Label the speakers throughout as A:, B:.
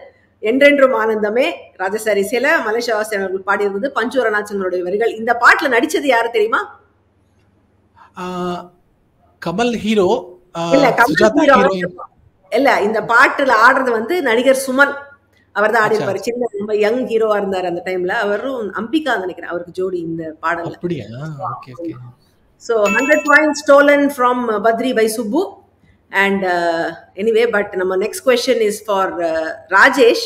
A: என்றென்றும் ஆனந்தமே ராஜசாரி சில மலேசியா வாசன் அவர்கள் பாடியிருந்தது பஞ்சு அருணாச்சலனுடைய வரிகள் இந்த பாட்டுல நடிச்சது யாரு தெரியுமா
B: ஆஹ், கமல் ஹீரோ ஆஹ்,
A: இல்ல கமல்
B: சுஜாதா
A: hero
B: ஹீரோயின்
A: இல்ல இந்த பாட்டுல ஆடுறது வந்து நடிகர் சுமன் அவர் தான் ஆடி
B: அச்சா.
A: இருப்பாரு சின்ன ரொம்ப யங் ஹீரோவா இருந்தாரு அந்த டைம்ல அவரும் அம்பிகா நினைக்கிறேன் அவருக்கு ஜோடி இந்த பாடல்ல
B: அப்படியா okay okay
A: So 100 points stolen from uh, Badri by Subbu. And uh, anyway, but our next question is for uh, Rajesh.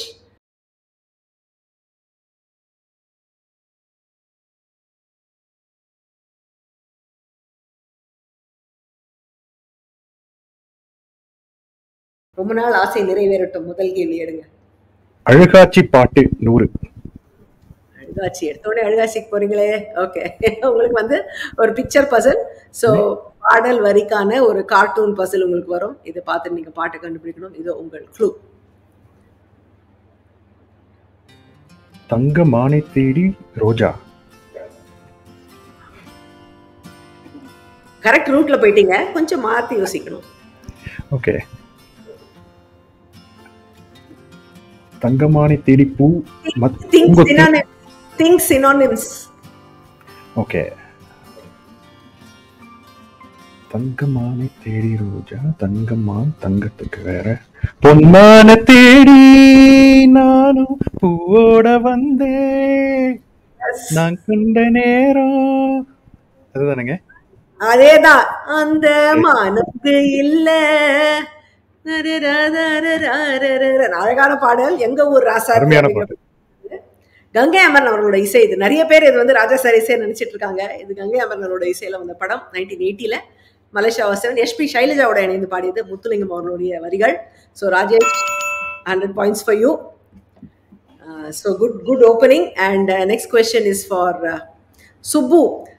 A: ரொம்ப நாள் ஆசை நிறைவேறட்டும் முதல் கேள்வி எடுங்க
C: அழுகாட்சி பாட்டு நூறு
A: அழுகாட்சி எடுத்தோடனே அழுகாட்சிக்கு போறீங்களே ஓகே உங்களுக்கு வந்து ஒரு பிக்சர் பசல் ஸோ பாடல் வரிக்கான ஒரு கார்ட்டூன் பசல் உங்களுக்கு வரும் இதை பார்த்து நீங்க பாட்டை கண்டுபிடிக்கணும் இது உங்கள் க்ளூ
C: தங்க மானை தேடி ரோஜா
A: கரெக்ட் ரூட்ல போயிட்டீங்க கொஞ்சம் மாத்தி யோசிக்கணும்
C: ஓகே தங்கமானை தேடி பூ மத்
A: திங்க்
C: உங்க
A: சினானிம் திங்க் சினானிம்ஸ்
C: ஓகே தங்கமானை தேடி ரோஜா தங்கமான் தங்கத்துக்கு வேற பொன்மான தேடி நானும் பூவோட வந்தேன் நான் கண்ட நேரம் அதுதானேங்க
A: அதேதான் அந்த மனது இல்ல நரரரரரரரரர. அழகான பாடல் எங்க ஊர் ராசா
C: அருமையான பாட்டு
A: கங்கை அமரன் அவர்களோட இசை இது நிறைய பேர் இது வந்து ராஜா சார் இசை நினைச்சிட்டு இருக்காங்க இது கங்கை அமரனோட இசையில வந்த படம் நைன்டீன் எயிட்டில மலேசியா வாசவன் எஸ்பி சைலஜாவோட இணைந்து பாடியது முத்துலிங்கம் அவர்களுடைய வரிகள் so Rajesh hundred points for you so good good opening and next question is for Subbu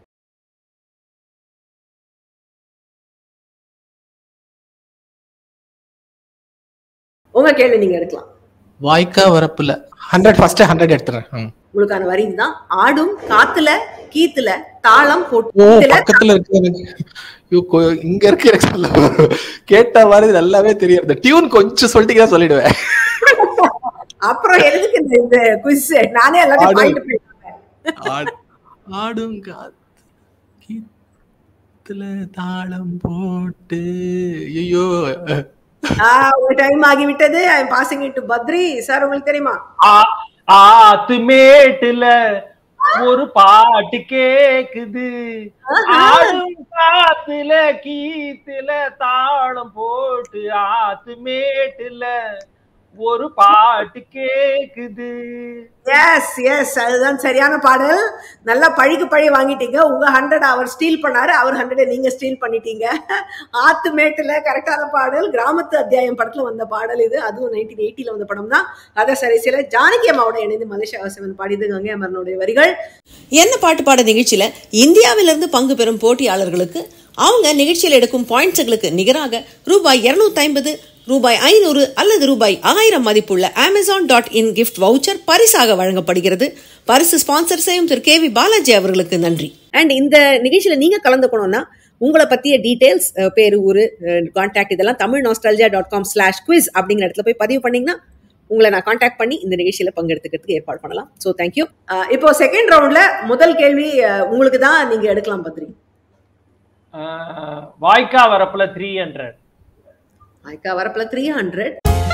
A: உங்க கேள்வி நீங்க எடுக்கலாம்
B: வாய்க்கா வரப்புல ஹண்ட்ரட் ஃபர்ஸ்ட் ஹண்ட்ரட் எடுத்துறேன் ம்.
A: உங்களுக்கான வரி இதுதான் ஆடும் காத்துல கீத்துல தாளம்
B: ஓ
A: போட்டு கீத்துல
B: பக்கத்துல இருக்கு எனக்கு ஐயோ, கொ- இங்க இருக்கு எனக்கு சொல்ல கேட்ட மாதிரி நல்லாவே தெரியும் இந்த டியூன் கொஞ்சம் சொல்லிட்டீங்கன்னா சொல்லிடுவேன்
A: அப்புறம் எதுக்கு இந்த இந்த குவிஸ் நானே எல்லாத்தையும்
B: ஆடு.
A: பாயிண்ட் பண்ணிடுவேன்
B: ஆடு- ஆடும் காத்து கீத்துல தாளம் போட்டு ஐயோ
A: ஆஹ் உங்க டைம் ஆகிவிட்டது I am passing it to Badri sir உங்களுக்கு தெரியுமா
D: ஆ- ஆத்து மேட்டுல ஒரு பாட்டு கேக்குது ஆடும் காத்துல கீத்துல தாளம் போட்டு ஆத்து மேட்டுல ஒரு பாட்டு கேக்குது
A: எஸ் எஸ் அதுதான் சரியான பாடல் நல்லா பழிக்கு பழி வாங்கிட்டீங்க உங்க ஹண்ட்ரட் அவர் ஸ்டீல் பண்ணாரு அவர் ஹண்ட்ரட் நீங்க ஸ்டீல் பண்ணிட்டீங்க ஆத்து மேட்டுல கரெக்டான பாடல் கிராமத்து அத்தியாயம் படத்துல வந்த பாடல் இது அதுவும் நைன்டீன் எயிட்டில வந்த படம் தான் அதை சரிசில ஜானகி அம்மாவோட இணைந்து மலேசியா வாசவன் பாடியது கங்கை அமரனுடைய வரிகள்
E: என்ன பாட்டு பாட நிகழ்ச்சியில இந்தியாவிலிருந்து பங்கு பெறும் போட்டியாளர்களுக்கு அவங்க நிகழ்ச்சியில் எடுக்கும் பாயிண்ட்ஸுகளுக்கு நிகராக ரூபாய் 250 ஐம்பது ரூபாய் ஐநூறு அல்லது ரூபாய் ஆயிரம் மதிப்புள்ள Amazon dot in gift voucher பரிசாக வழங்கப்படுகிறது பரிசு ஸ்பான்சர் செய்யும் திரு கே வி பாலாஜி அவர்களுக்கு நன்றி
A: அண்ட் இந்த நிகழ்ச்சியில நீங்க கலந்துக்கணும்னா உங்களை பத்திய டீடைல்ஸ் பேரு ஊரு கான்டாக்ட் இதெல்லாம் Tamil nostalgia dot com slash quiz அப்படிங்கிற இடத்துல போய் பதிவு பண்ணீங்கன்னா உங்களை நான் காண்டாக்ட் பண்ணி இந்த நிகழ்ச்சியில பங்கெடுத்துக்கிறதுக்கு ஏற்பாடு பண்ணலாம் ஸோ தேங்க்யூ இப்போ செகண்ட் ரவுண்ட்ல முதல் கேள்வி அஹ், உங்களுக்கு தான் நீங்க எடுக்கலாம் பத்ரி
D: ஆஹ் வாய்க்கா வரப்புல த்ரீ ஹண்ட்ரட்
A: ஐக்கா வரப்புல three hundred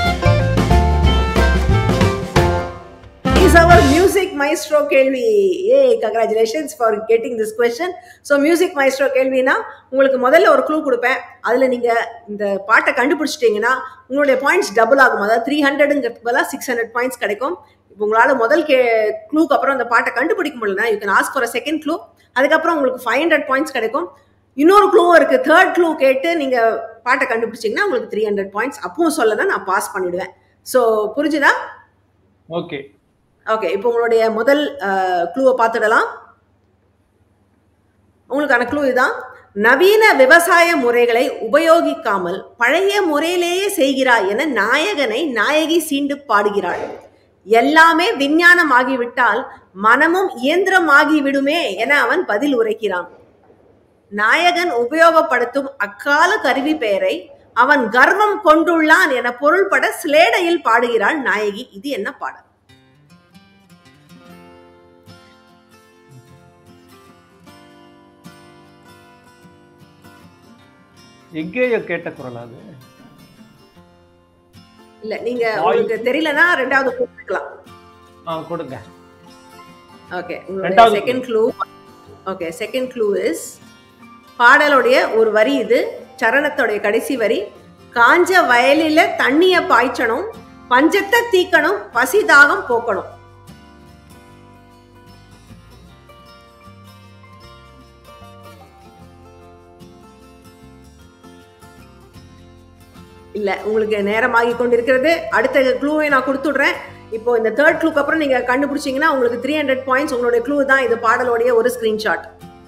A: is our music maestro கேள்வி ஏ congratulations for getting this question so music maestro கேள்வினா உங்களுக்கு முதல்ல ஒரு க்ளூ கொடுப்பேன் அதில் நீங்கள் இந்த பாட்டை கண்டுபிடிச்சிட்டிங்கன்னா உங்களுடைய பாயிண்ட்ஸ் டபுள் ஆகும் அதாவது த்ரீ ஹண்ட்ரடுங்கிறதுக்கு பதிலாக சிக்ஸ் ஹண்ட்ரட் பாயிண்ட்ஸ் கிடைக்கும் இப்போ உங்களால் முதல் கே க்ளூக்கு அப்புறம் அந்த பாட்டை கண்டுபிடிக்க முடியலனா you can ask for second clue அதுக்கப்புறம் உங்களுக்கு ஃபைவ் ஹண்ட்ரட் பாயிண்ட்ஸ் கிடைக்கும் இன்னொரு க்ளூவும் இருக்கு தேர்ட் க்ளூ கேட்டு நீங்க பாட்டை கண்டுபிடிச்சீங்கன்னா உங்களுக்கு த்ரீ ஹண்ட்ரட் பாயிண்ட்ஸ் அப்பவும் சொல்லனா நான் பாஸ் பண்ணிடுவேன் ஸோ புரிஞ்சுதா
D: ஓகே
A: ஓகே இப்போ உங்களுடைய முதல் க்ளூவை பார்த்துடலாம் உங்களுக்கான க்ளூ இதுதான் நவீன விவசாய முறைகளை உபயோகிக்காமல் பழைய முறையிலேயே செய்கிறாய் என நாயகனை நாயகி சீண்டு பாடுகிறாள் எல்லாமே விஞ்ஞானமாகிவிட்டால் மனமும் இயந்திரமாகி விடுமே என அவன் பதில் உரைக்கிறான் நாயகன் உபயோகப்படுத்தும் அக்கால கருவி பெயரை அவன் கர்வம் கொண்டுள்ளான் என பொருள்பட சிலேடையில் பாடுகிறாள் நாயகி இது என்ன பாடல்
D: எங்கேயோ கேட்ட குரல் அது
A: இல்ல நீங்க உங்களுக்கு தெரியலனா ரெண்டாவது clue கொடுக்கலாம்
D: ஆ கொடுங்க
A: ஓகே உங்களுடைய
D: ரெண்டாவது
A: second clue okay second clue is பாடலுடைய ஒரு வரி இது சரணத்தோடைய கடைசி வரி காஞ்ச வயலில தண்ணிய பாய்ச்சணும் பஞ்சத்தை தீக்கணும் பசி தாகம் போக்கணும் இல்ல உங்களுக்கு நேரமாகி கொண்டிருக்கிறது அடுத்த க்ளூவை நான் கொடுத்துடுறேன் இப்போ இந்த தேர்ட் க்ளூக்கு அப்புறம் நீங்க கண்டுபிடிச்சீங்கன்னா உங்களுக்கு த்ரீ ஹண்ட்ரட் பாயிண்ட்ஸ் உங்களுடைய க்ளூ தான் இது பாடலோடைய ஒரு ஸ்கிரீன்ஷாட்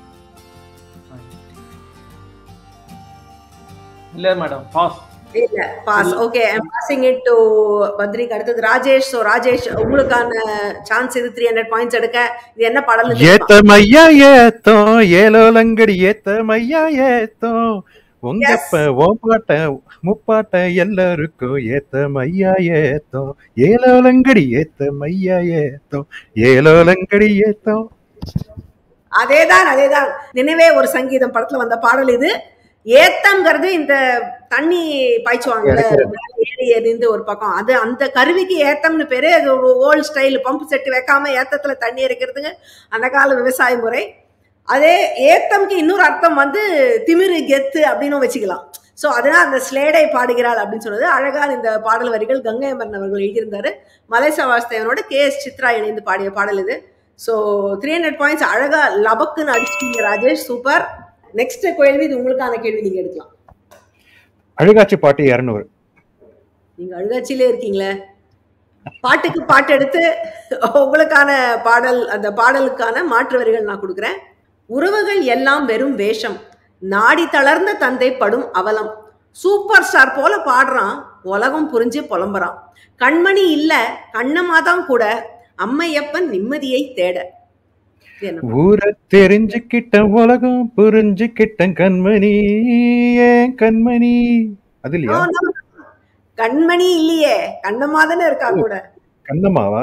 D: இல்ல மேடம் பாஸ்
A: இல்ல pass okay passing it to பத்ரிக் அடுத்தது ராஜேஷ் ஸோ ராஜேஷ் உங்களுக்கான சான்ஸ் இது த்ரீ ஹண்ட்ரட் பாயிண்ட்ஸ் எடுக்க இது என்ன பாடல்
C: ஏத்தமையா ஏத்தோ ஏலோலங்கடி ஏத்தமையா ஏத்தோ உங்கப்ப ஓப்பாட்ட முப்பாட்ட எல்லாருக்கும் ஏத்தமையா ஏத்தோ ஏலோலங்கடி ஏத்தமையா ஏத்தோ ஏலோலங்கடி ஏத்தோ
A: அதேதான் அதேதான் நினைவே ஒரு சங்கீதம் படத்துல வந்த பாடல் இது ஏத்தம்ங்கிறது இந்த தண்ணி பாய்ச்சுவாங்கல்ல மேல ஏறி எறிந்து ஒரு பக்கம் அது அந்த கருவிக்கு ஏத்தம்னு பேரு அது ஒரு ஓல்ட் ஸ்டைல் பம்ப் செட் வைக்காம ஏத்தத்துல தண்ணி இறக்கிறதுக்கு அந்த கால விவசாய முறை அதே ஏத்தம்க்கு இன்னொரு அர்த்தம் வந்து திமிரு கெத்து அப்படின்னு வச்சுக்கலாம் ஸோ அதனால் அந்த ஸ்லேடை பாடுகிறாள் அப்படின்னு சொல்றது அழகான இந்த பாடல் வரிகள் கங்கை அமரன் அவர்கள் எழுதியிருந்தாரு மலேசியா வாஸ்தவனோட கே எஸ் சித்ரா இணைந்து பாடிய பாடல் இது ஸோ த்ரீ ஹண்ட்ரட் பாயிண்ட்ஸ் அழகா லபக்குன்னு அடிச்சிட்டீங்க ராஜேஷ் சூப்பர் நெக்ஸ்ட் கேள்வி இது உங்களுக்கான கேள்வி நீங்க எடுக்கலாம்
C: அழுகாட்சி பாட்டு இரநூறு
A: நீங்க அழுகாட்சியிலே இருக்கீங்களே பாட்டுக்கு பாட்டு எடுத்து உங்களுக்கான பாடல் அந்த பாடலுக்கான மாற்று வரிகள் நான் கொடுக்குறேன் உறவுகள் எல்லாம் வெறும் வேஷம் நாடி தளர்ந்த தந்தை படும் அவலம் சூப்பர் ஸ்டார் போல பாடுறான் உலகம் புரிஞ்சு புலம்புறான் கண்மணி இல்ல கண்ணமாதான் கூட அம்மையப்பன் நிம்மதியை தேட இது என்ன?
C: ஊரை தெரிஞ்சுக்கிட்ட உலகம் புரிஞ்சுக்கிட்ட கண்மணி ஏன் கண்மணி அது இல்லையா
A: No, no. கண்மணி இல்லையே கண்ணமா தானே இருக்கா கூட
C: கண்ணம்மாவா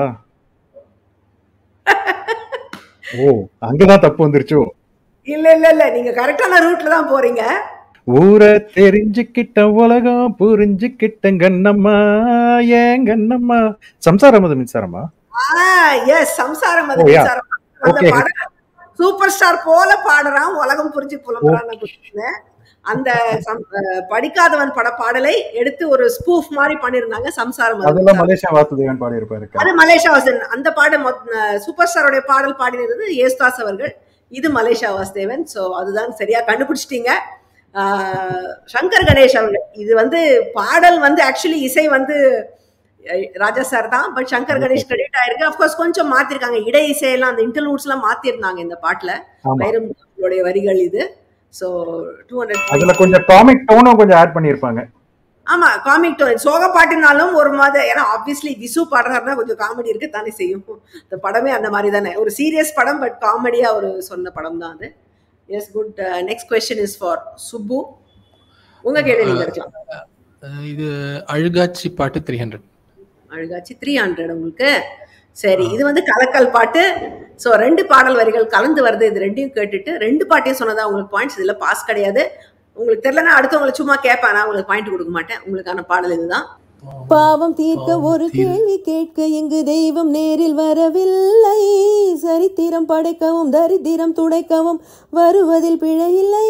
C: ஓ அங்கதான் தப்பு வந்துருச்சோ
A: இல்ல இல்ல இல்ல நீங்க கரெக்டான ரூட்ல தான் போறீங்க
C: ஊரை தெரிஞ்சுக்கிட்ட உலகம் புரிஞ்சுக்கிட்ட கண்ணம்மா ஏன் கண்ணம்மா சம்சாரம் அது மின்சாரமா
A: எஸ் சம்சாரம் அது
C: Oh, yeah.
A: மின்சாரம். அந்த
C: Okay.
A: பாடல் சூப்பர் ஸ்டார் போல பாடுறான் உலகம் புரிஞ்சு புலம்புறான்னு கொடுத்திருந்தேன். அந்த சம்- அஹ், படிக்காதவன் பட பாடலை எடுத்து ஒரு ஸ்பூஃப் மாதிரி பண்ணிருந்தாங்க சம்சாரம் அது
C: அதெல்லாம்
A: மின்சாரம்.
C: மலேசியா வாசுதேவன் பாடி இருப்பாரு
A: அது மலேசியா வாசன் அந்த பாடல் மொத்த- அஹ், சூப்பர் ஸ்டாரோட பாடல் பாடினது ஏஸ்தாஸ் அவர்கள் இது மலேசியா வாசுதேவன் சோ அதுதான் சரியா கண்டுபிடிச்சிட்டீங்க ஆஹ், சங்கர் கணேஷ் அவர்கள் இது வந்து பாடல் வந்து ஆக்சுவலி இசை வந்து அஹ், ராஜா சார் தான் பட் சங்கர் கணேஷ் கிரெடிட் ஆயிருக்கு அப்கோர்ஸ் கொஞ்சம் மாத்திருக்காங்க இடை இசையெல்லாம் அந்த இன்டர்லூட்ஸ் எல்லாம் மாத்திருந்தாங்க இந்த பாட்டுல
C: ஆமா
A: வைரமுடைய வரிகள் இது சோ டூ ஹண்ட்ரட்
C: அதுல கொஞ்சம் காமிக் டோனும் கொஞ்சம் ஆட் பண்ணிருப்பாங்க
A: ஆமா காமிக் டோன் சோக பாட்டுனாலும் ஒரு மாத ஏன்னா ஆப்வியஸ்லி விசு பாடுறாருன்னா கொஞ்சம் காமெடி இருக்கத்தானே செய்யும் இந்த படமே அந்த மாதிரி தானே ஒரு சீரியஸ் படம் பட் காமெடியா ஒரு சொன்ன படம் தான் அது yes good next question is for Subbu உங்க கேள்வி நீங்க இருக்கலாம்
B: அஹ் இது அழுகாட்சி பாட்டு த்ரீ ஹண்ட்ரட்
A: அழுகாச்சி த்ரீ ஹண்ட்ரட் உங்களுக்கு சரி இது வந்து கலக்கல் பாட்டு ஸோ ரெண்டு பாடல் வரிகள் கலந்து வருது இது ரெண்டையும் கேட்டுட்டு ரெண்டு பாட்டையும் சொன்னதா உங்களுக்கு பாயிண்ட்ஸ் இதில் பாஸ் கிடையாது உங்களுக்கு தெரியலன்னா அடுத்தவங்களை சும்மா கேட்பேன் நான் உங்களுக்கு பாயிண்ட் கொடுக்க மாட்டேன் உங்களுக்கான பாடல் இதுதான்
E: பாவம் தீர்க்க ஒரு கேள்வி கேட்க இங்கு தெய்வம் நேரில் வரவில்லை சரித்திரம் படைக்கவும் தரித்திரம் துடைக்கவும் வருவதில் பிழையில்லை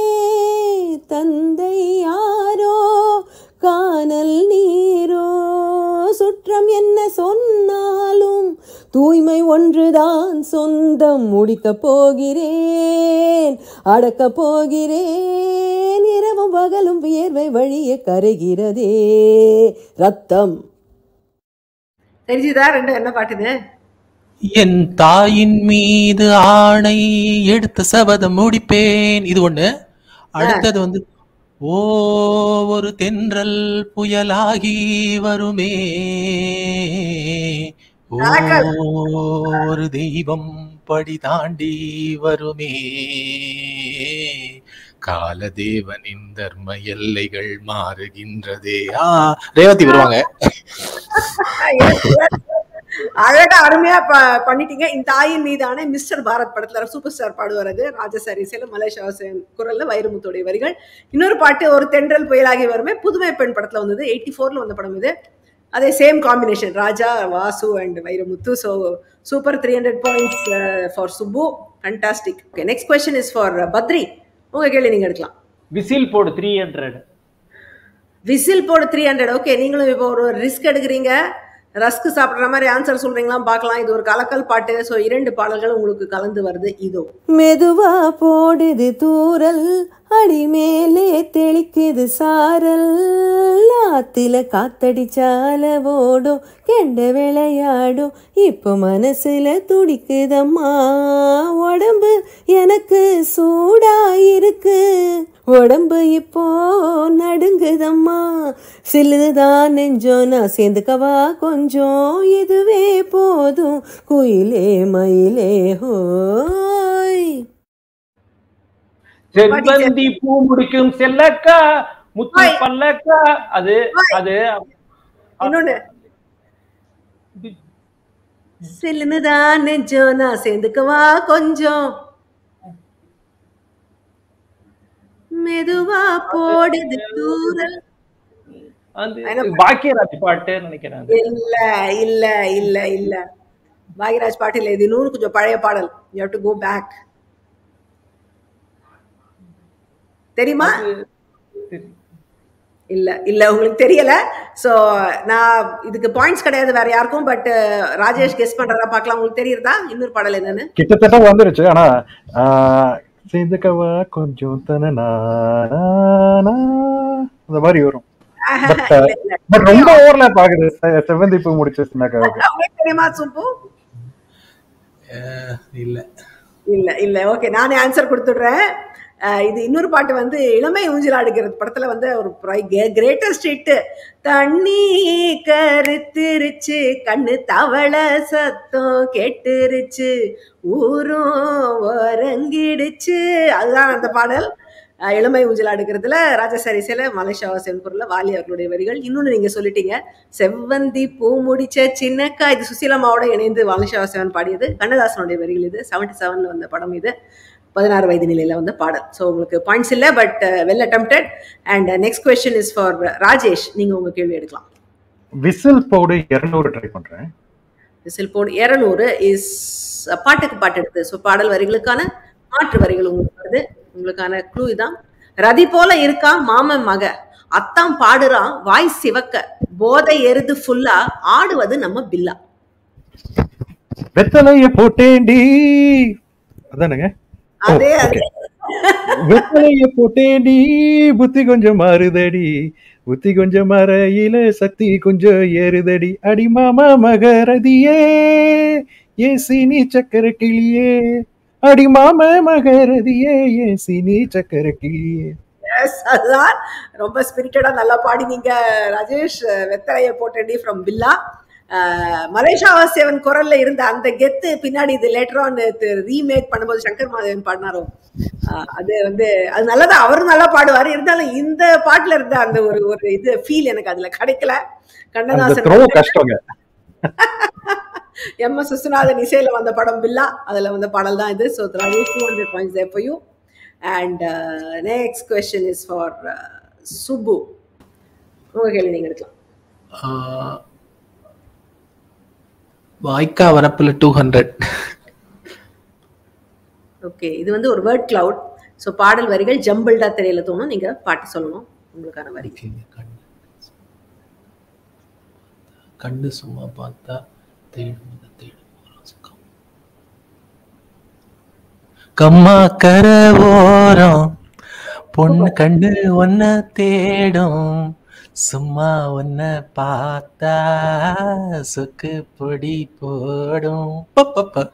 E: தந்தை யாரோ காணல் நீரோ சுற்றம் என்ன சொன்னாலும் தூய்மை ஒன்றுதான் சொந்தம் முடிக்கப் போகிறேன் அடக்கப் போகிறேன் இரவும் பகலும் வியர்வை வழிய கரைகிறதே ரத்தம்
A: தெரிஞ்சுதா ரெண்டு என்ன பாட்டுது
B: என் தாயின் மீது ஆணை எடுத்த சபதம் முடிப்பேன் இது ஒண்ணு அடுத்தது வந்து ஓ ஒரு தென்றல் புயலாகி வருமே ஓ
A: கலக்கல்.
B: ஒரு தெய்வம் படி தாண்டி வருமே காலதேவனின் தர்ம எல்லைகள் மாறுகின்றதே ஆ ரேவதி வருவாங்க
A: அழகா அருமையா ப- பண்ணிட்டீங்க இந்த தாயின் மீதான மிஸ்டர் பாரத் படத்துல சூப்பர் ஸ்டார் பாடுவார் அது ராஜசாரி இசையில மலேசியா வாசன் குரல்ல வைரமுத்துடைய வரிகள் இன்னொரு பாட்டு ஒரு தென்றல் புயலாகி வருமே புதுமை பெண் படத்துல வந்தது எயிட்டி ஃபோர்ல வந்த படம் இது அதே same combination Raja Vasu and Vairamuthu so super three hundred points for Subbu fantastic okay next question is for Badri உங்க கேள்வி நீங்க எடுக்கலாம்
D: விசில் போடு த்ரீ ஹண்ட்ரட்
A: விசில் போடு த்ரீ ஹண்ட்ரட் ஓகே நீங்களும் இப்போ ஒரு ரிஸ்க் எடுக்கிறீங்க ரஸ்க் சாப்பிடுற மாதிரி ஆன்சர் சொல்றீங்களா பார்க்கலாம் இது ஒரு கலக்கல் பாட்டு ஸோ இரண்டு பாடல்கள் உங்களுக்கு கலந்து வருது இதோ
E: மெதுவா போடுது தூரல் அடி மேலே தெளிக்குது சாரல் ஆத்துல காத்தடிச்சால ஓடும் கெண்ட விளையாடும் இப்போ மனசுல துடிக்குதம்மா உடம்பு எனக்கு சூடா இருக்கு உடம்பு இப்போ நடுங்குதம்மா சில்லுதான் நெஞ்சம் நான் சேர்ந்துக்கவா கொஞ்சம் இதுவே போதும் குயிலே மயிலே ஹோய்
D: செவ்வந்தி பூ முடிக்கும் செல்லக்கா முத்து
A: ஓய்.
D: பல்லக்கா அது
A: ஓய்.
D: அது
A: இன்னொன்னு சில்லுன்னுதான் நெஞ்சம் நான் சேர்ந்துக்கவா கொஞ்சம் மெதுவா போடுது தூரல்
D: அந்த பாக்கியராஜ் பாட்டு நினைக்கிறேன் அது.
A: இல்ல இல்ல இல்ல இல்ல பாகிராஜ் பாட்டு இல்ல இது இன்னொரு கொஞ்சம் பழைய பாடல் you have to go back தெரியுமா
D: சரி.
A: இல்ல இல்ல உங்களுக்கு தெரியல சோ நான் இதுக்கு பாயிண்ட்ஸ் கிடையாது வேற யாருக்கும் பட் ராஜேஷ் கெஸ் பண்றதா பார்க்கலாம் உங்களுக்கு தெரியுறதா இன்னொரு பாடல் என்னன்னு
C: கிட்டத்தட்ட வந்துருச்சு ஆனா ஆஹ், சேர்ந்துக்கவா கொஞ்சம் தன அந்த மாதிரி வரும்
A: ஆஹா,
C: But,
A: இல்ல, இல்ல.
C: பட் ரொம்ப ஓவர்லாப் ஆகுது செ- செவ்வந்தி பூ முடிச்ச சின்னக்காவுக்கு
A: உங்களுக்கு தெரியுமா சுப்பு
B: அஹ் இல்ல
A: இல்ல இல்ல ஓகே நானே ஆன்சர் கொடுத்துடுறேன் அஹ் இது இன்னொரு பாட்டு வந்து இளமை ஊஞ்சலாடுகிறது படத்துல வந்து ஒரு கிரேட்டஸ்ட் ஹிட் தண்ணி கருத்துருச்சு கண்ணு தவள சத்தம் கேட்டுருச்சு ஊரும் ஒரங்கிடுச்சு அதுதான் அந்த பாடல் அஹ் இளமை ஊஞ்சலாடுகிறதுல ராஜசரிசையில மலேசியா செம்பூர்ல வாலி அவர்களுடைய வரிகள் இன்னொன்னு நீங்க சொல்லிட்டீங்க செவ்வந்தி பூ முடிச்ச சின்னக்கா இது சுசீலம்மாவோட இணைந்து வாலிஷா வாசவன் பாடியது கண்ணதாசனுடைய வரிகள் இது செவன்டி செவன்ல வந்த படம் இது பதினாறு வயது நிலையில வந்த பாடல் ஸோ உங்களுக்கு பாயிண்ட்ஸ் இல்லை but well attempted and next question is for Rajesh நீங்க உங்க கேள்வி எடுக்கலாம்
C: விசில் போடு இருநூறு ட்ரை பண்றேன்
A: விசில் போடு இரநூறு இஸ் பாட்டுக்கு பாட்டு எடுத்து ஸோ பாடல் வரிகளுக்கான மாற்று வரிகள் உங்களுக்கு வருது உங்களுக்கான க்ளூ இதான் ரதி போல இருக்கா மாமன் மக அத்தான் பாடுறான் வாய் சிவக்க போதை எருது ஃபுல்லா ஆடுவது நம்ம பில்லா
C: வெத்தலைய போட்டேன்டி அதானுங்க ஓ,
A: அதே
C: okay.
A: அதே
C: வெத்தலைய போட்டேன்டி புத்தி கொஞ்சம் மாறுதடி புத்தி கொஞ்சம் மறையில சக்தி கொஞ்சம் ஏறுதடி அடி மாமா மகரதியே ஏ சீனி சக்கர கிளியே அடி மாமா மகரதியே ஏ சீனி சக்கர கிளியே
A: எஸ் அதுதான் ரொம்ப ஸ்பிரிட்டடா நல்லா பாடினீங்க ராஜேஷ் வெத்தலைய போட்டடி ஃப்ரம் பில்லா அஹ், மலேசியா வாசியவன் குரல்ல இருந்த அந்த கெத்து பின்னாடி இது லேட்டர் ஆன் ரீமேக் பண்ணும்போது சங்கர் மாதவன் பாடினாரோ அஹ், அது வந்து அது நல்லதா அவரும் நல்லா பாடுவாரு இருந்தாலும் இந்த பாட்டுல இருந்த அந்த ஒரு ஒரு இது ஃபீல் எனக்கு அதுல கிடைக்கல
C: அந்த
A: கண்ணதாசன்
C: த்ரோ கஷ்டங்க
A: எம் எஸ் விஸ்வநாதன் இசையில வந்த படம் பில்லா அதுல வந்த பாடல் தான் இது so Rajesh two hundred points there for you and next question is for Subbu உங்க கேள்வி நீங்க எடுக்கலாம்
B: ஆஹ் வாய்க்கா வரப்புல டூ ஹண்ட்ரட்
A: ஓகே இது வந்து ஒரு வேர்ட் கிளவுட் ஸோ பாடல் வரிகள் ஜம்பிள்டா திரையில தோணும் நீங்க பாட்டு சொல்லணும் உங்களுக்கான வரி
B: கண்ணு சும்மா பார்த்தா தேடும் தேடும் கம்மா கர ஓரம் பொண்ணு கண்ணு ஒன்ன தேடும் சும்மா ஒன்ன பார்த்தா சொக்கு பொடி போடும் பப்பப்ப.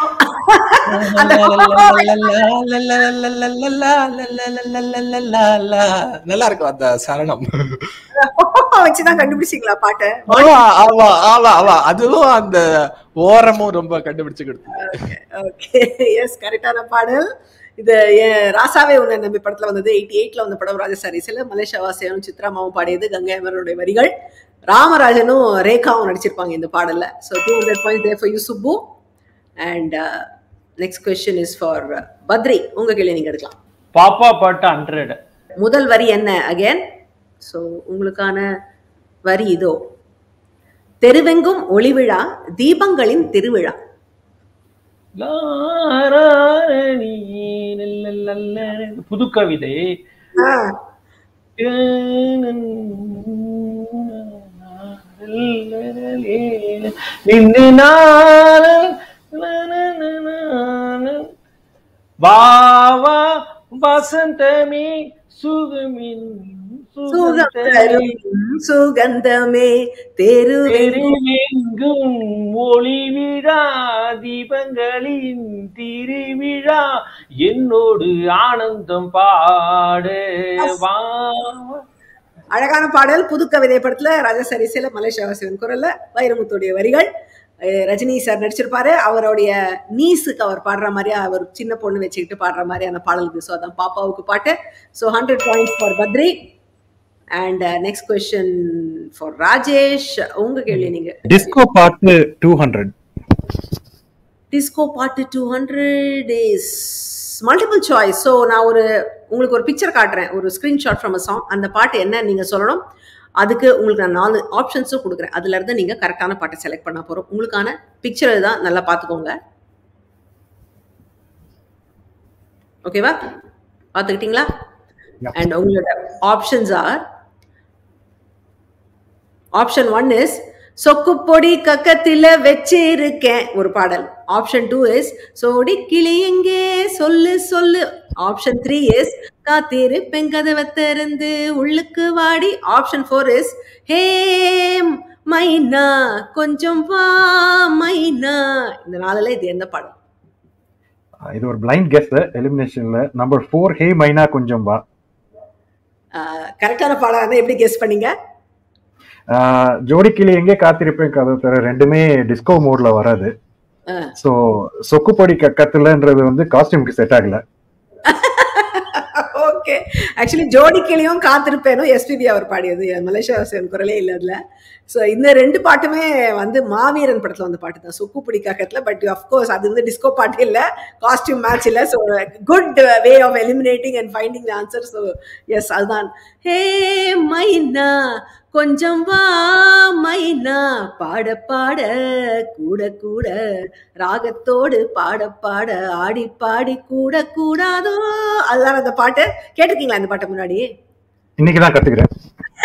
B: நல்லா இருக்கும் அந்த சரணம்
A: வச்சுதான் கண்டுபிடிச்சிங்களா பாட்டை
B: ஆமா ஆமா ஆமா ஆமா அதுவும் அந்த ஓரமும் ரொம்ப கண்டுபிடிச்சு கொடுத்து
A: ஓகே எஸ் கரெக்டான பாடல் இது என் ராசாவே உன்னை நம்பி படத்துல வந்தது எயிட்டி எயிட்ல வந்த படம் ராஜசாரிசில மலேசியா வாசியாவும் சித்ராமாவும் பாடியது கங்கை அமரனுடைய வரிகள் ராமராஜனும் ரேகாவும் நடிச்சிருப்பாங்க இந்த பாடல்ல so two hundred point there for you Subbu and next question is for Badri உங்க கேள்வி நீங்க எடுக்கலாம்
D: பாப்பா பாட்டு ஹண்ட்ரட்
A: முதல் வரி என்ன அகைன் ஸோ உங்களுக்கான வரி இதோ தெருவெங்கும் ஒளிவிழா தீபங்களின் திருவிழா
D: புது கவிதை
A: ஆ,
D: நின்று நான் வா வா வசந்தமே சுகமின்
A: சுகம் தரும் சுகந்தமே தெருவெங்கும்
D: தெருவெங்கும் ஒளி விழா தீபங்களின் திருவிழா என்னோடு ஆனந்தம் பாடு வா
A: அழகான பாடல் புது கவிதை படத்துல ராஜசரிசில மலேசியா வாசவன் குரல்ல வைரமுத்துடைய வரிகள் அஹ் ரஜினி சார் நடிச்சிருப்பாரு அவருடைய நீஸுக்கு அவர் பாடுற மாதிரி அவர் சின்ன பொண்ணு வச்சுக்கிட்டு பாடுற மாதிரியான பாடல் இது ஸோ அதான் பாப்பாவுக்கு பாட்டு so hundred points for Badri and next question for Rajesh உங்க கேள்வி நீங்க
C: டிஸ்கோ பாட்டு டூ ஹண்ட்ரட்
A: டிஸ்கோ பாட்டு two hundred is multiple choice so நான் ஒரு உங்களுக்கு ஒரு பிக்சர் காட்டுறேன் ஒரு ஸ்க்ரீன்ஷாட் ஃப்ரம் அ சாங் அந்த பாட்டு என்ன நீங்கள் சொல்லணும் அதுக்கு உங்களுக்கு நான் நாலு ஆப்ஷன்ஸும் கொடுக்குறேன் அதுல இருந்து நீங்கள் கரெக்டான பாட்டை செலக்ட் பண்ண போகிறோம் உங்களுக்கான பிக்சர் தான் நல்லா பார்த்துக்கோங்க ஓகேவா பார்த்துக்கிட்டீங்களா
C: Yeah.
A: அண்ட் உங்களோட options are option one is சொக்கு பொடி கக்கத்துல வச்சிருக்கேன் ஒரு பாடல் ஆப்ஷன் டூ இஸ் சோடி கிளி எங்கே சொல்லு சொல்லு ஆப்ஷன் த்ரீ இஸ் காத்திருப்பேன் கதவை திறந்து உள்ளுக்கு வாடி ஆப்ஷன் ஃபோர் இஸ் ஹே மைனா கொஞ்சம் வா மைனா இந்த நாளில் இது எந்த பாடல்
C: இது ஒரு பிளைண்ட் கெஸ்ட் எலிமினேஷன்ல நம்பர் ஃபோர் ஹே மைனா கொஞ்சம் வா
A: கரெக்டான பாடல் இருந்தா எப்படி கெஸ் பண்ணீங்க
C: ஆஹ் ஜோடி கிளி எங்கே காத்திருப்பேன் கதை தர ரெண்டுமே டிஸ்கோ மோட்ல வராது
A: ஆ.
C: ஸோ சொக்குப்பொடி கக்கத்துலன்றது வந்து காஸ்டியூம்க்கு செட் ஆகல
A: ஓகே ஆக்சுவலி ஜோடி கிளியும் காத்திருப்பேனும் எஸ்பிபி அவர் பாடியது மலேசியா வாசன் குரலே இல்லை அதுல ஸோ இந்த ரெண்டு பாட்டுமே வந்து மாவீரன் படத்துல வந்த பாட்டு தான் சுக்கு பிடிக்காக்கத்துல பட் அஃப்கோர்ஸ் அது வந்து டிஸ்கோ பாட்டு இல்லை காஸ்டியூம் மேட்ச் இல்லை so good way of eliminating and finding the answer so yes அதுதான் ஹே மைனா கொஞ்சம் வா மைனா பாட பாட கூட கூட ராகத்தோடு பாட பாட ஆடி பாடி கூட கூடாதோ அதுதான் அந்த பாட்டு கேட்டிருக்கீங்களா இந்த பாட்டை முன்னாடி
C: இன்னைக்கு தான் கத்துக்கிறேன்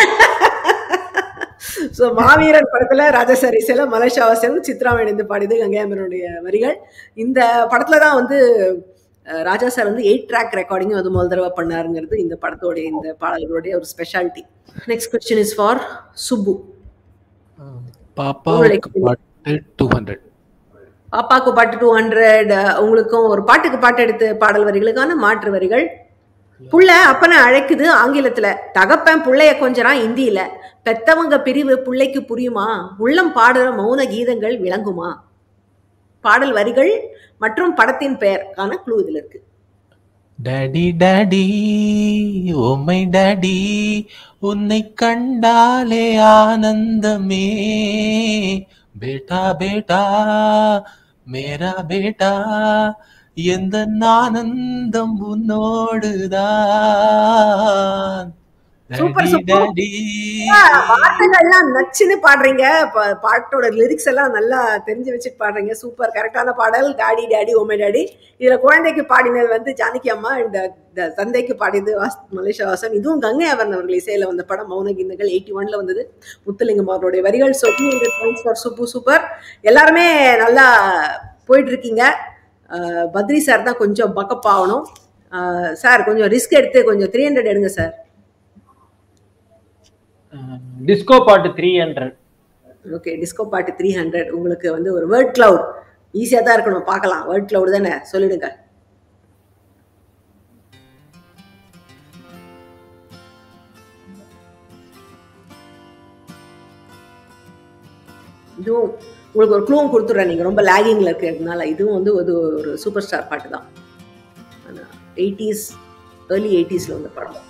A: ஸோ மாவீரன் படத்துல ராஜசாரி சில மலேசியா வாசன் சித்ரா இணைந்து பாடியது கங்கையம்மனுடைய வரிகள் இந்த படத்துல தான் வந்து அஹ், ராஜா சார் வந்து எயிட் ட்ராக் ரெக்கார்டிங் வந்து முதல் தடவை பண்ணாருங்கிறது இந்த படத்தோடைய இந்த பாடல்களுடைய ஒரு speciality next question is for Subbu
B: பாப்பாவுக்கு பாட்டு டூ ஹண்ட்ரட்
A: பாப்பாக்கு பாட்டு டூ ஹண்ட்ரட் உங்களுக்கும் ஒரு பாட்டுக்கு பாட்டு எடுத்து பாடல் வரிகளுக்கான மாற்று வரிகள் புள்ள அப்பனை அழைக்குது ஆங்கிலத்துல தகப்பன் புள்ளைய கொஞ்சறான் இந்தியில பெத்தவங்க பிரிவு புள்ளைக்கு புரியுமா உள்ளம் பாடுற மௌன கீதங்கள் விளங்குமா பாடல் வரிகள் மற்றும் படத்தின் பெயருக்கான க்ளூ இதுல இருக்கு
B: daddy daddy oh my daddy உன்னை கண்டாலே ஆனந்தமே பேட்டா பேட்டா மேரா பேட்டா எந்த ஆனந்தம் உன்னோடுதான்
A: Super,
B: டாடி
A: super.
B: டாடி
A: வார்த்தைகள்லாம் நச்சுன்னு பாடுறீங்க பா- பாட்டோட லிரிக்ஸ் எல்லாம் நல்லா தெரிஞ்சு வச்சுட்டு பாடுறீங்க சூப்பர் கரெக்டான பாடல் டாடி டாடி ஓமை டாடி இதுல குழந்தைக்கு பாடினது வந்து ஜானகி அம்மா இந்த தந்தைக்கு பாடியது வாஸ் மலேசியா வாசன் இதுவும் கங்கை அவன் அவர்கள் இசையில வந்த படம் மௌன கீதங்கள் எயிட்டி ஒன்ல வந்தது முத்துலிங்கம் அவருடைய வரிகள் ஸோ ஃபார் சூப்பர் சூப்பர் எல்லாருமே நல்லா போயிட்டு இருக்கீங்க அஹ் பத்ரி சார் தான் கொஞ்சம் பக்கப் ஆகணும் சார் கொஞ்சம் ரிஸ்க் எடுத்து கொஞ்சம் த்ரீ ஹண்ட்ரட் எடுங்க சார்
D: டிஸ்கோ பாட்டு த்ரீ ஹண்ட்ரட்
A: ஓகே டிஸ்கோ பாட்டு த்ரீ ஹண்ட்ரட் உங்களுக்கு வந்து ஒரு வேர்ட் கிளவுட் ஈஸியாக தான் இருக்கணும் பார்க்கலாம் வேர்ட் கிளவுட் தானே சொல்லிடுங்க இதுவும் உங்களுக்கு ஒரு க்ளூவும் கொடுத்துட்றேன் நீங்கள் ரொம்ப லேகிங்கில் இருக்கிறதுனால இதுவும் வந்து ஒரு ஒரு சூப்பர் ஸ்டார் பாட்டு தான் எயிட்டிஸ் ஏர்லி எயிட்டிஸில் வந்த படம்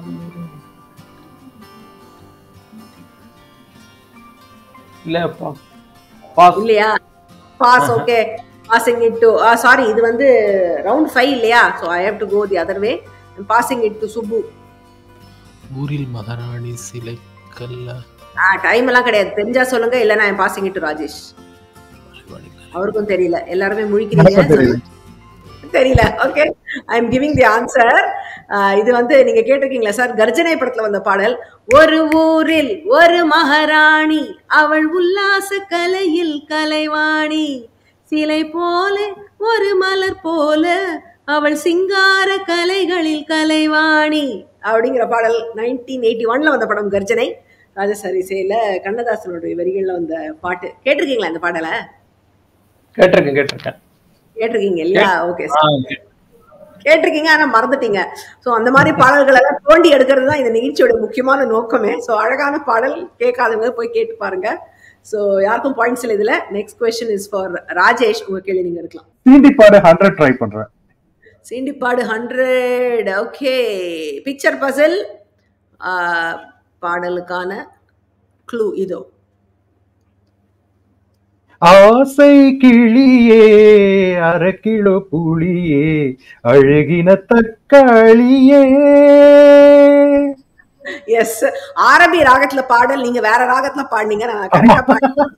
D: இல்ல பாஸ்
A: இல்லையா pass okay passing it to sorry இது வந்து ரவுண்ட் ஃபைவ் இல்லையா so I have to go the other way passing it to Subbu
B: ஊரில் மகாராணி சிலை கல்ல
A: ஆ டைம் எல்லாம் கிடையாது தெரிஞ்சா சொல்லுங்க இல்லைன்னா I passing it to Rajesh அவருக்கும் தெரியல எல்லாருமே
C: எனக்கும்
A: முழிக்கிறீங்க
C: தெரியல
A: தெரியல okay I am giving the answer இது வந்து நீங்க கேட்டிருக்கீங்களா சார் கர்ஜனை படத்துல வந்த பாடல் ஒரு ஊரில் ஒரு மகாராணி அவள் உல்லாச கலையில் கலைவாணி சிலை போல ஒரு மலர் போல அவள் சிங்கார கலைகளில் கலைவாணி அப்படிங்கிற பாடல் நைன்டீன் எயிட்டி ஒன்ல வந்த படம் கர்ஜனை ராஜசாரி சேல கண்ணதாசனுடைய வரிகள்ல வந்த பாட்டு கேட்டிருக்கீங்களா இந்த பாடலை
D: கேட்டிருக்கேன் கேட்டிருக்கேன்
A: கேட்டிருக்கீங்க இல்லையா ஓகே
D: ஆ,
A: கேட்டிருக்கீங்க ஆனா மறந்துட்டீங்க ஸோ அந்த மாதிரி பாடல்கள் எல்லாம் தோண்டி எடுக்கிறது தான் இந்த நிகழ்ச்சியோட முக்கியமான நோக்கமே ஸோ அழகான பாடல் கேட்காதவங்க போய் கேட்டு பாருங்க ஸோ யாருக்கும் பாயிண்ட்ஸ் இல்லை இதுல next question is for Rajesh உங்க கேள்வி நீங்க எடுக்கலாம்
C: சீண்டி பாடு ஹண்ட்ரட் ட்ரை பண்றேன்
A: சீண்டிப்பாடு ஹண்ட்ரட் ஓகே பிக்சர் பசில் பாடலுக்கான க்ளூ இதோ
C: ஆசை கிளியே அரை கிலோ புளியே அழகின தக்காளியே
A: எஸ் ஆரபி ராகத்துல பாடல் நீங்க வேற ராகத்துல பாடுனீங்க நான் கரெக்டா பாடுறேன்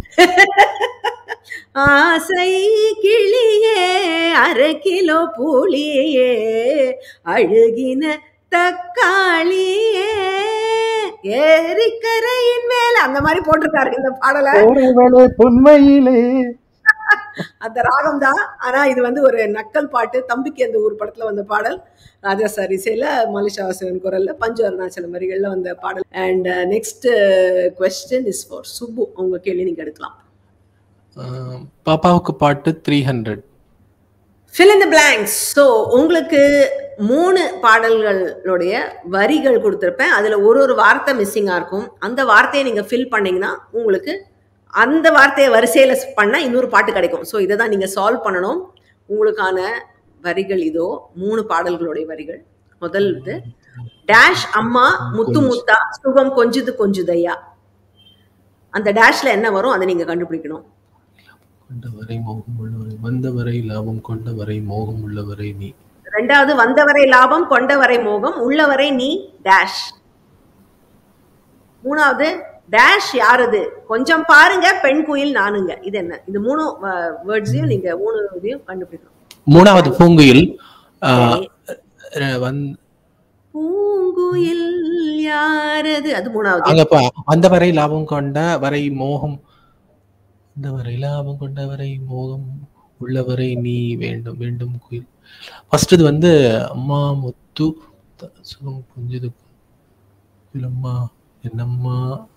A: ஆசை கிளியே அரை கிலோ புளியே அழுகின தக்காளியே ஏரிக்கரையின் மேல அந்த மாதிரி போட்டிருக்காரு இந்த பாடலை
C: போறவளே பொன்மையிலே
A: அந்த ராகம் தான் ஆனா இது வந்து ஒரு நக்கல் பாட்டு தம்பிக்கு அந்த ஊர் படத்துல வந்த பாடல் ராஜா சார் இசையில மலிஷா வாசகன் குரல்ல பஞ்சு அருணாச்சலம் வரிகள்ல வந்த பாடல் and next question is for Subbu உங்க கேள்வி நீங்க எடுக்கலாம்
B: ஆஹ் பாப்பாவுக்கு பாட்டு three hundred
A: fill in the blanks so உங்களுக்கு மூணு பாடல்களுடைய வரிகள் கொடுத்துருப்பேன் அதில் ஒரு ஒரு வார்த்தை மிஸ்ஸிங்காக இருக்கும் அந்த வார்த்தையை நீங்கள் ஃபில் பண்ணீங்கன்னா உங்களுக்கு அந்த வார்த்தையை வரிசையில் பண்ணால் இன்னொரு பாட்டு கிடைக்கும் ஸோ இதை தான் நீங்கள் சால்வ் பண்ணணும் உங்களுக்கான வரிகள் இதோ மூணு பாடல்களுடைய வரிகள் முதல் இது டேஷ் அம்மா முத்து முத்தா சுகம் கொஞ்சுது கொஞ்சுதையா அந்த டேஷ்ல என்ன வரும் அதை நீங்க கண்டுபிடிக்கணும்
B: கொண்டவரை மோகம் உள்ளவரை வந்தவரை லாபம் கொண்டவரை மோகம் உள்ளவரை நீ
A: ரெண்டாவது வந்தவரை லாபம் கொண்டவரை மோகம் உள்ளவரை நீ டேஷ் மூணாவது டேஷ் யாரது கொஞ்சம் பாருங்க பெண் குயில் நானுங்க இது என்ன இது மூணு வேர்ட்ஸையும் நீங்க மூணு இதையும் கண்டுபிடிக்கணும்
B: மூணாவது பூங்குயில் ஆஹ் அஹ் வந்-
A: பூங்குயில் யாரது அது மூணாவது
B: அங்க பா வந்தவரை லாபம் கொண்ட வரை மோகம் வந்தவரை லாபம் கொண்டவரை மோகம் உள்ளவரை நீ வேண்டும் வேண்டும் குயில் ஃபர்ஸ்ட் இது வந்து அம்மா முத்து த- சுகம் புஞ்சுது குயிலம்மா என்னம்மா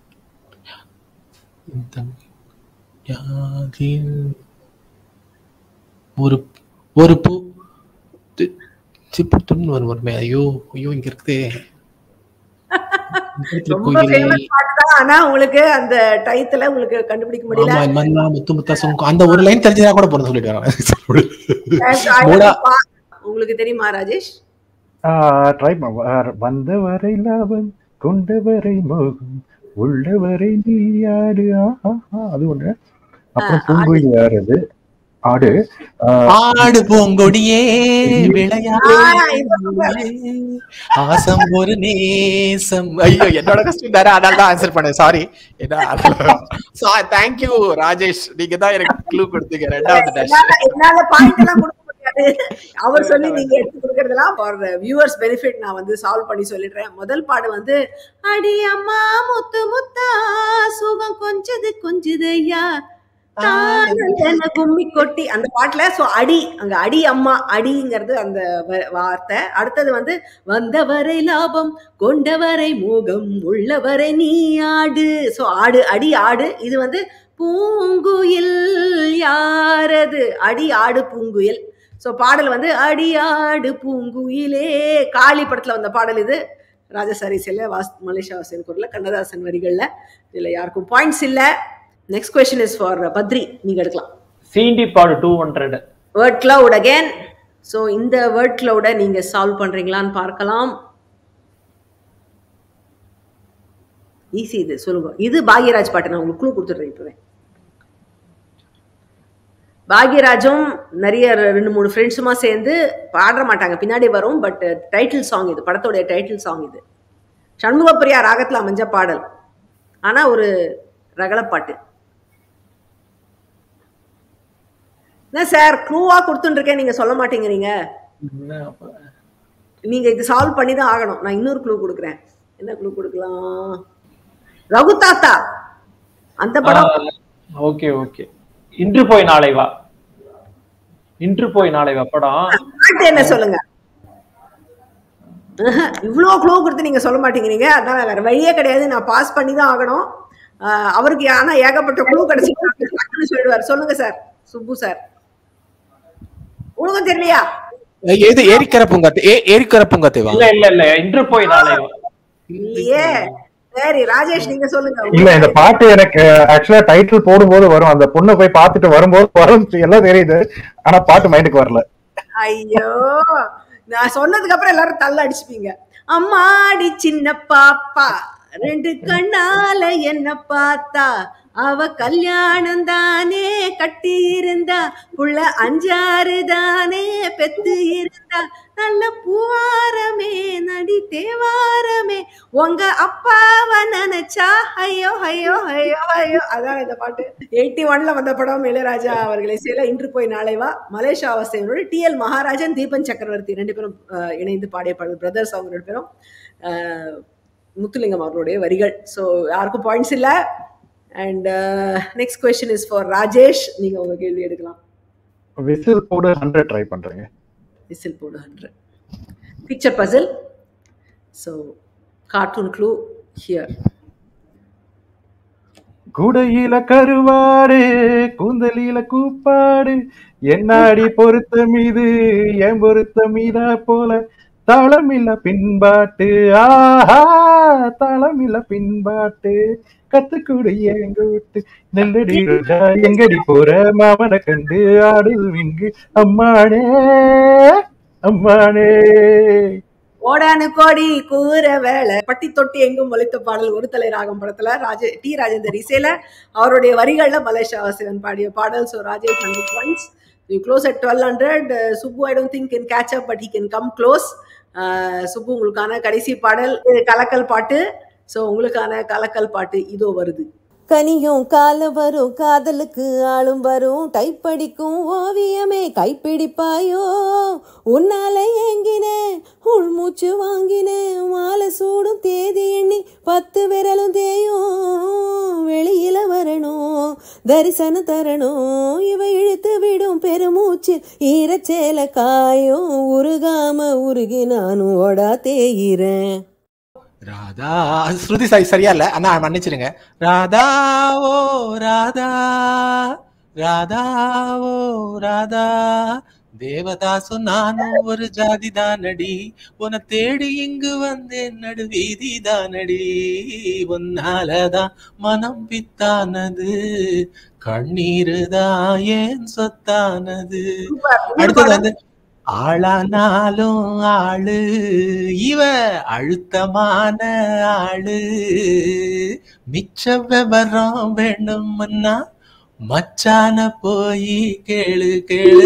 B: என் தங்கை யாதில் ஒரு ஒரு பூ தி- சிப்புத்துன்னு வரும் வருமே ஐயோ ஐயோ இங்க இருக்குதே
A: ரொம்ப ஃபேமஸ் பாட்டு தான் ஆனா உங்களுக்கு அந்த டயத்துல உங்களுக்கு கண்டுபிடிக்க முடியல
B: ஆமா, மன்னா, முத்து முத்தா சுங்கம். அந்த ஒரு லைன் தெரிஞ்சதா கூட போறது சொல்லிட்டு
A: Dash ஆயிரம்
B: மூணா.
A: பா- உங்களுக்கு தெரியுமா ராஜேஷ்
C: ட்ரை வந்தவரை லாபம் கொண்டவரை மோகம் உள்ளவரை நீ யாரு ஆஹா, அது ஒண்ணு அப்புறம் பூங்குயில் யார் அது ஆடு ஆஹ்,
B: ஆடு பூங்கொடியே விளையாடு
A: ஆ, இப்ப super.
B: ஆசம் ஒரு நேசம் ஐயோ என்னோட கஷ்டம் தானே அதனால தான் ஆன்சர் பண்ணேன் சாரி என்ன தேங்க்யூ ராஜேஷ் நீங்க தான் எனக்கு க்ளூ கொடுத்தீங்க ரெண்டாவது டேஷ்
A: என்னால என்னால பாயிண்ட் எல்லாம் கொடுக்க முடியாது அவர் சொல்லி நீங்க எடுத்து கொடுக்கறதெல்லாம் ஃபார் வியூவர்ஸ் பெனிஃபிட் நான் வந்து சால்வ் பண்ணி சொல்லிடுறேன் முதல் பாடு வந்து அடி அம்மா முத்து முத்தா சுகம் கொஞ்சது கொஞ்சது ஐயா தானந்தன கும்மி கொட்டி அந்த பாட்டுல சோ அடி அங்க அடி அம்மா அடிங்கிறது அந்த வ- வார்த்தை அடுத்தது வந்து வந்தவரை லாபம் கொண்டவரை மோகம் உள்ளவரை நீ ஆடு சோ ஆடு அடி ஆடு இது வந்து பூங்குயில் யாரது அடி ஆடு பூங்குயில் சோ பாடல் வந்து அடி ஆடு பூங்குயிலே காளி படத்துல வந்த பாடல் இது ராஜசாரி செல்ல வாஸ் மலேசியா வாசன் குரல்ல கண்ணதாசன் வரிகள்ல இதுல யாருக்கும் பாயிண்ட்ஸ் இல்ல next question is for Badri நீங்க எடுக்கலாம்
D: சீண்டி பாடு two hundred
A: word cloud again so இந்த வேர்ட் கிளவுடை நீங்க சால்வ் பண்றீங்களான்னு பார்க்கலாம் ஈஸி இது சொல்லுங்க இது பாக்யராஜ் பாட்டு நான் உங்களுக்கு க்ளூ கொடுத்துட்றேன் இப்பவே பாக்யராஜும் நிறைய ரெண்டு மூணு ஃப்ரெண்ட்ஸுமா சேர்ந்து பாட மாட்டாங்க பின்னாடி வரும் பட் டைட்டில் சாங் இது படத்தோடைய டைட்டில் சாங் இது சண்முகப்பிரியா ராகத்தில் அமைஞ்ச பாடல் ஆனா ஒரு ரகலப்பாட்டு என்ன சார் க்ளூவா கொடுத்துருக்கேன் நீங்க சொல்ல மாட்டேங்கிறீங்க நீங்க இது சால்வ் பண்ணி தான் ஆகணும் நான் இன்னொரு க்ளூ கொடுக்குறேன் என்ன க்ளூ கொடுக்கலாம் ரகு தாத்தா அந்த படம்
D: ஓகே ஓகே இன்று போய் நாளை வா இன்று போய் நாளை வா படம்
A: பாட்டு என்ன சொல்லுங்க ஆஹா, இவ்ளோ க்ளூ கொடுத்து நீங்க சொல்ல மாட்டேங்கிறீங்க அதனால வேற வழியே கிடையாது நான் பாஸ் பண்ணி தான் ஆகணும் ஆஹ், அவருக்கு ஆனா ஏகப்பட்ட க்ளூ கிடைச்சி டக்குன்னு சொல்லிடுவார் சொல்லுங்க சார் சுப்பு சார் உனக்கும் தெரியலையா
B: எது ஏரிக்கர பூங்காத்து ஏ ஏரிக்கர பூங்காத்தேவா
D: இல்ல இல்ல இல்ல இன்று போய் நாளை வா
A: இல்லையே சரி ராஜேஷ் நீங்க சொல்லுங்க
C: இல்ல இந்த பாட்டு எனக்கு ஆக்சுவலா டைட்டில் போடும்போது வரும் அந்த பொண்ணை போய் பார்த்துட்டு வரும்போது வரும் எல்லாம் தெரியுது ஆனா பாட்டு மைண்டுக்கு வரல
A: ஐயோ நான் சொன்னதுக்கு அப்புறம் எல்லாரும் தள்ள அடிச்சுப்பீங்க அம்மாடி சின்ன பாப்பா ரெண்டு கண்ணால என்ன பார்த்தா அவ கல்யாணம் தானே கட்டி இருந்தா புள்ள அஞ்சாறு தானே பெத்து இருந்தா நல்ல பூவாரமே நடி தேவாரமே உங்க அப்பாவை நினைச்சா ஐயோ ஐயோ ஐயோ ஐயோ அதான் இந்த பாட்டு எயிட்டி ஒன்ல வந்த படம் இளையராஜா அவர்களை சேல இன்று போய் நாளை வா மலேசியா அவஸ்தையோட டி எல் மகாராஜன் தீபன் சக்கரவர்த்தி ரெண்டு பேரும் அஹ், இணைந்து பாடிய பாடல் பிரதர்ஸ் அவங்க ரெண்டு பேரும் அஹ், முத்துலிங்கம் அவர்களுடைய வரிகள் ஸோ யாருக்கும் பாயிண்ட்ஸ் இல்லை and next question is for Rajesh நீங்க உங்க கேள்வி எடுக்கலாம்
C: விசில் போட ஹண்ட்ரட் ட்ரை பண்றேங்க
A: விசில் போடு hundred picture puzzle so cartoon clue here
C: குடையில கருவாடு கூந்தலில கூப்பாடு என்னாடி பொருத்தம் இது என் பொருத்தம் இதா போல தாளமில்ல பின்பாட்டு ஆஹா தாளமில்ல பின்பாட்டு கத்துக்குடு எங்க விட்டு நெல்லடி ரோஜா எங்கடி போற மாமனை கண்டு ஆடுது விங்கு அம்மானே அம்மானே
A: ஓடானு கோடி கூற வேலை பட்டி தொட்டி எங்கும் ஒலித்த பாடல் ஒரு தலை ராகம் படத்துல ராஜே டி ராஜேந்தர் இசையில அவருடைய வரிகள்ல மலேசியா வாசகன் பாடிய பாடல் so Rajesh hundred points you close at twelve hundred Subbu I don't think can catch up but he can come close Subbu உங்களுக்கான கடைசி பாடல் இது கலக்கல் பாட்டு ஸோ உங்களுக்கான கலக்கல் பாட்டு இதோ வருது
E: கனியும் காலம் வரும் காதலுக்கு ஆளும் வரும் டைப்படிக்கும் ஓவியமே கைப்பிடிப்பாயோ உன்னால ஏங்கினேன் உள்மூச்சு வாங்கினேன் மாலை சூடும் தேதி எண்ணி பத்து விரலும் தேயும் வெளியில வரணும் தரிசனம் தரணும் இவ இழுத்து விடும் பெருமூச்சில் ஈரச்சேல காயும் உருகாம உருகி நானும் ஓடா தேயிறேன்
B: ராதா அது ஸ்ருதி சாய் சரியா இல்ல அண்ணா மன்னிச்சிருங்க ராதா ஓ ராதா ராதா ஓ ராதா தேவதாசு நானும் ஒரு ஜாதி தானடி உன தேடி இங்கு வந்தேன் நடு வீதி தானடி உன்னாலதான் மனம் பித்தானது கண்ணீருதான் ஏன் சொத்தானது அடுத்தது வந்து ஆளானாலும் ஆளு இவ அழுத்தமான ஆளு மிச்ச விவரம் வேணும்னா மச்சான போய் கேளு கேளு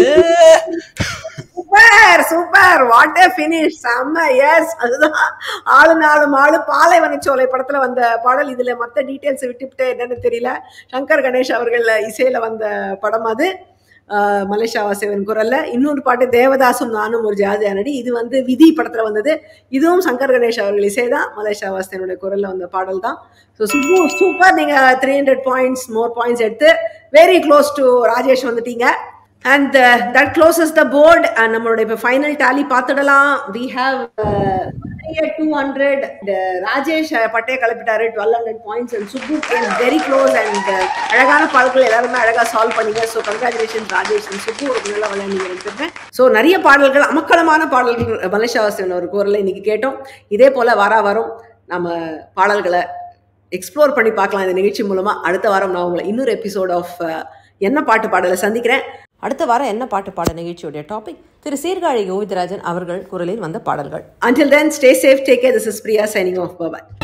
A: super super what a finish செம்ம எஸ் அதுதான் ஆளு நாலு மாலு பாலைவன சோலை படத்துல வந்த பாடல் இதுல மத்த டீடைல்ஸ் விட்டுவிட்டு என்னன்னு தெரியல சங்கர் கணேஷ் அவர்கள் இசையில வந்த படம் அது ஆஹ் மலேசியா வாசவன் குரல்ல இன்னொரு பாட்டு தேவதாசும் நானும் ஒரு ஜாதியானடி இது வந்து விதி படத்துல வந்தது இதுவும் சங்கர் கணேஷ் அவர்கள் இசை தான் மலேசியா வாசனுடைய குரல்ல வந்த பாடல் தான் ஸோ சூப்பர் சூப்பர் நீங்க three hundred points more points எடுத்து வெரி க்ளோஸ் டு ராஜேஷ் வந்துட்டீங்க and that closes the board and நம்மளோட இப்போ ஃபைனல் டாலி பார்த்துடலாம் we have two hundred Rajesh uh, பட்டையை கிளப்பிட்டாரு twelve hundred points and Subbu came very close and அழகான பாடல்கள் எல்லாருமே அழகாக சால்வ் பண்ணீங்க so congratulation Rajesh and Subbu ஒரு நல்லா விளையாண்டு எடுத்துருக்கேன் ஸோ நிறைய பாடல்கள் அமக்கலமான பாடல்கள் மலேசியாவாசன் ஒரு குரலை இன்னைக்கு கேட்டோம் இதே போல வார வாரம் நம்ம பாடல்களை எக்ஸ்ப்ளோர் பண்ணி பார்க்கலாம் இந்த நிகழ்ச்சி மூலமா அடுத்த வாரம் நான் உங்களை இன்னொரு எபிசோட் ஆஃப் என்ன பாட்டு பாடலை சந்திக்கிறேன்
E: அடுத்த வாரம் என்ன பாட்டு பாட நிகழ்ச்சியுடைய டாபிக் திரு சீர்காழி கோவிந்தராஜன் அவர்கள் குரலில் வந்த பாடல்கள்
A: Until then, stay safe, take care. This is Priya signing off. Bye bye.